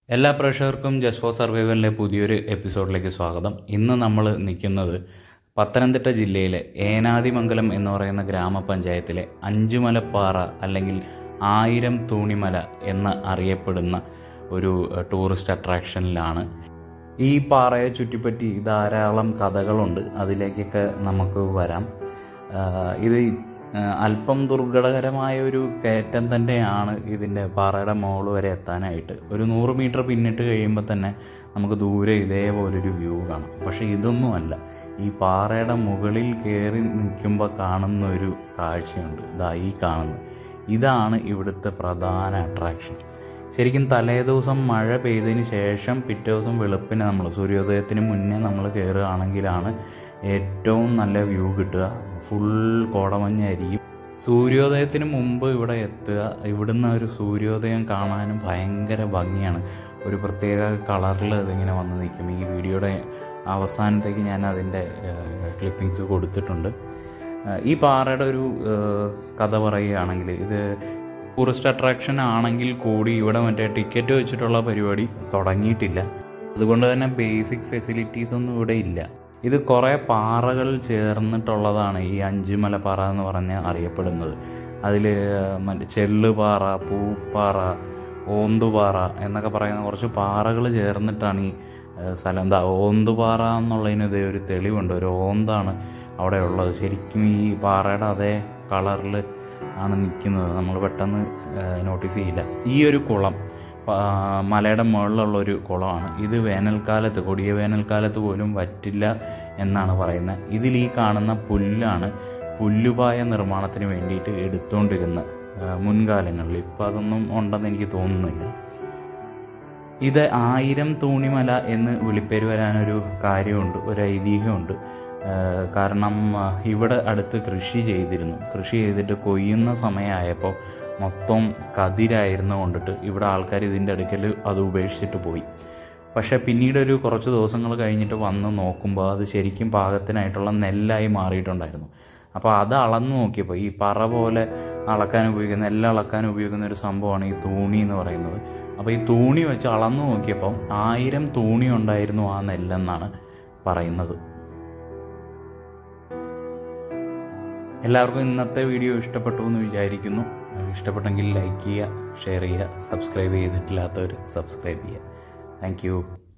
എല്ലാ പ്രേക്ഷകർക്കും just for സർവൈവലിലെ പുതിയൊരു എപ്പിസോഡിലേക്ക് സ്വാഗതം ഇന്ന് നമ്മൾ നിൽക്കുന്നത് പത്തനംതിട്ട ജില്ലയിലെ ഏനാദിമംഗലം എന്ന് പറയുന്ന ഗ്രാമപഞ്ചായത്തിലെ അഞ്ചുമലപ്പാറ അല്ലെങ്കിൽ ആയിരം തൂണിമല എന്ന് അറിയപ്പെടുന്ന ഒരു ഏഹ്, ടൂറിസ്റ്റ് അട്രാക്ഷനിലാണ് ഈ പാറയെ ചുറ്റിപ്പറ്റി ധാരാളം കഥകളുണ്ട് അതിലേക്കൊക്കെ നമുക്ക് വരാം ആഹ് ഇത് ആഹ് അല്പം ദുർഘടകരമായ ഒരു കയറ്റം തന്നെയാണ് ഇതിൻ്റെ പാറയുടെ മുകളിൽ വരെ എത്താനായിട്ട് ഒരു നൂറ് മീറ്റർ പിന്നിട്ട് കഴിയുമ്പോൾ തന്നെ നമുക്ക് ദൂരെ ഇതേപോലൊരു വ്യൂ കാണാം പക്ഷേ ഇതൊന്നുമല്ല ഈ പാറയുടെ മുകളിൽ കയറി നിൽക്കുമ്പോൾ കാണുന്ന ഒരു കാഴ്ചയുണ്ട് ഇതാ ഈ കാണുന്നത് ഇതാണ് ഇവിടുത്തെ പ്രധാന അട്രാക്ഷൻ ശരിക്കും തലേദിവസം മഴ പെയ്തതിന് ശേഷം പിറ്റേ ദിവസം വെളുപ്പിന് നമ്മൾ സൂര്യോദയത്തിന് മുന്നേ നമ്മൾ കയറുകയാണെങ്കിലാണ് ഏറ്റവും നല്ല വ്യൂ കിട്ടുക ഫുൾ കോടമഞ്ഞായിരിക്കും സൂര്യോദയത്തിന് മുമ്പ് ഇവിടെ എത്തുക ഇവിടുന്ന് ഒരു സൂര്യോദയം കാണാനും ഭയങ്കര ഭംഗിയാണ് ഒരു പ്രത്യേക കളറിൽ ഇതിങ്ങനെ വന്ന് നിൽക്കും ഈ വീഡിയോയുടെ അവസാനത്തേക്ക് ഞാൻ അതിൻ്റെ ക്ലിപ്പിങ്സ് കൊടുത്തിട്ടുണ്ട് ഏഹ് ഈ പാറയുടെ ഒരു ഏഹ് കഥ പറയുകയാണെങ്കിൽ ഇത് ടൂറിസ്റ്റ് അട്രാക്ഷൻ ആണെങ്കിൽ കൂടി ഇവിടെ മറ്റേ ടിക്കറ്റ് വെച്ചിട്ടുള്ള പരിപാടി തുടങ്ങിയിട്ടില്ല അതുകൊണ്ട് തന്നെ ബേസിക് ഫെസിലിറ്റീസ് ഒന്നും ഇവിടെ ഇല്ല ഇത് കുറേ പാറകൾ ചേർന്നിട്ടുള്ളതാണ് ഈ അഞ്ചുമല പാറ എന്ന് പറഞ്ഞ് അറിയപ്പെടുന്നത് അതിൽ മറ്റേ ചെള്ളുപാറ പൂപ്പാറ ഓന്തുപാറ എന്നൊക്കെ പറയുന്ന കുറച്ച് പാറകൾ ചേർന്നിട്ടാണ് ഈ ഏഹ്, സ്ഥലം എന്താ ഓന്തുപാറ എന്നുള്ളതിന് ഇതേ ഒരു തെളിവുണ്ട് ഒരു ഓന്താണ് അവിടെ ഉള്ളത് ശരിക്കും ഈ പാറയുടെ അതേ കളറിൽ ആണ് നിൽക്കുന്നത് നമ്മൾ പെട്ടെന്ന് നോട്ടീസ് ചെയ്യില്ല ഈ ഒരു കുളം പ- മലയുടെ മുകളിലുള്ള ഒരു കുളമാണ് ഇത് വേനൽക്കാലത്ത് കൊടിയ വേനൽക്കാലത്ത് പോലും വറ്റില്ല എന്നാണ് പറയുന്നത് ഇതിൽ ഈ കാണുന്ന പുല്ലാണ് പുല്ലുപായ നിർമ്മാണത്തിന് വേണ്ടിയിട്ട് എടുത്തുകൊണ്ടിരുന്ന ആ, മുൻകാലങ്ങളിൽ ഇപ്പം അതൊന്നും ഉണ്ടെന്ന് എനിക്ക് തോന്നുന്നില്ല ഇത് ആയിരം തൂണിമല എന്ന് വിളിപ്പേര് വരാനൊരു കാര്യമുണ്ട് ഒരു ഐതിഹ്യമുണ്ട് ഏഹ് കാരണം ആ, ഇവിടെ അടുത്ത് കൃഷി ചെയ്തിരുന്നു കൃഷി ചെയ്തിട്ട് കൊയ്യുന്ന സമയമായപ്പോൾ മൊത്തം കതിരായിരുന്നു കൊണ്ടിട്ട് ഇവിടെ ആൾക്കാർ ഇതിൻ്റെ അടുക്കൽ അത് ഉപേക്ഷിച്ചിട്ട് പോയി പക്ഷേ പിന്നീട് ഒരു കുറച്ച് ദിവസങ്ങൾ കഴിഞ്ഞിട്ട് വന്ന് നോക്കുമ്പോൾ അത് ശരിക്കും പാകത്തിനായിട്ടുള്ള നെല്ലായി മാറിയിട്ടുണ്ടായിരുന്നു അപ്പോൾ അത് അളന്ന് നോക്കിയപ്പോൾ ഈ പറ പോലെ അളക്കാൻ ഉപയോഗിക്കുന്ന നെല്ല് അളക്കാൻ ഉപയോഗിക്കുന്ന ഒരു സംഭവമാണ് ഈ തൂണി എന്ന് പറയുന്നത് അപ്പോൾ ഈ തൂണി വെച്ച് അളന്നു നോക്കിയപ്പം ആയിരം തൂണി ഉണ്ടായിരുന്നു ആ നെല്ലെന്നാണ് പറയുന്നത് എല്ലാവർക്കും ഇന്നത്തെ വീഡിയോ ഇഷ്ടപ്പെട്ടു എന്ന് വിചാരിക്കുന്നു ഇഷ്ടപ്പെട്ടെങ്കിൽ ലൈക്ക് ചെയ്യുക ഷെയർ ചെയ്യുക സബ്സ്ക്രൈബ് ചെയ്തിട്ടില്ലാത്തവർ സബ്സ്ക്രൈബ് ചെയ്യുക താങ്ക്